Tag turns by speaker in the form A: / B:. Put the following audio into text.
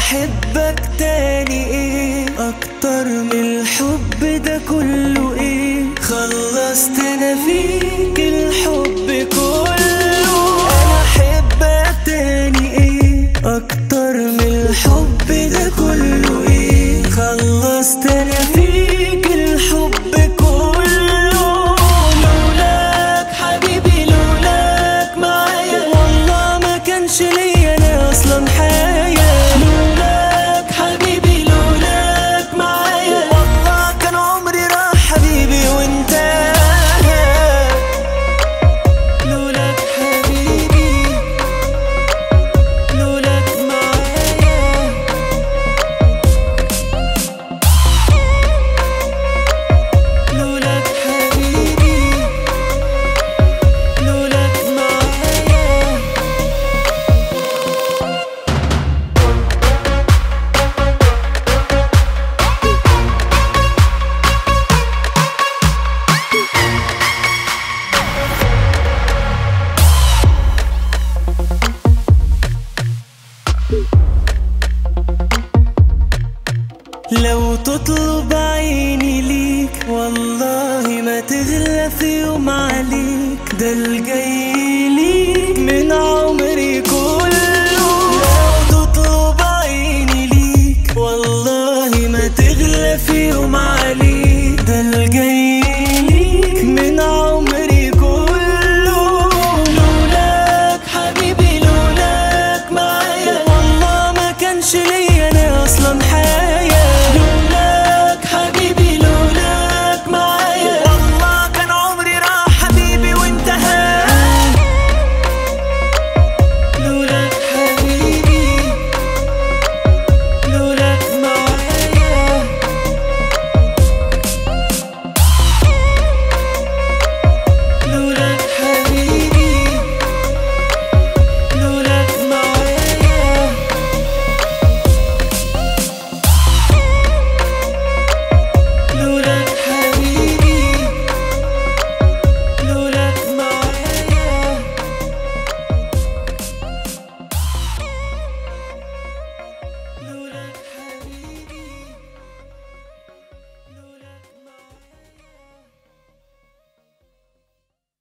A: احبك تاني ايه اكتر من الحب ده كله ايه خلصت انا فيك الحب كله انا احبك تاني ايه اكتر من الحب ده كله ايه خلصت انا فيك الحب كله لولاك حبيبي لولاك معايا والله ما كانش ليا انا اصلا حياة لولاك حبيبي لولاك معايا والله كان عمري راح حبيبي وانت لولاك حبيبي لولاك معايا لولاك حبيبي لولاك معايا لو تطلب عيني ليك والله ما تغلى في يوم عليك ده الجاي ليك من عمري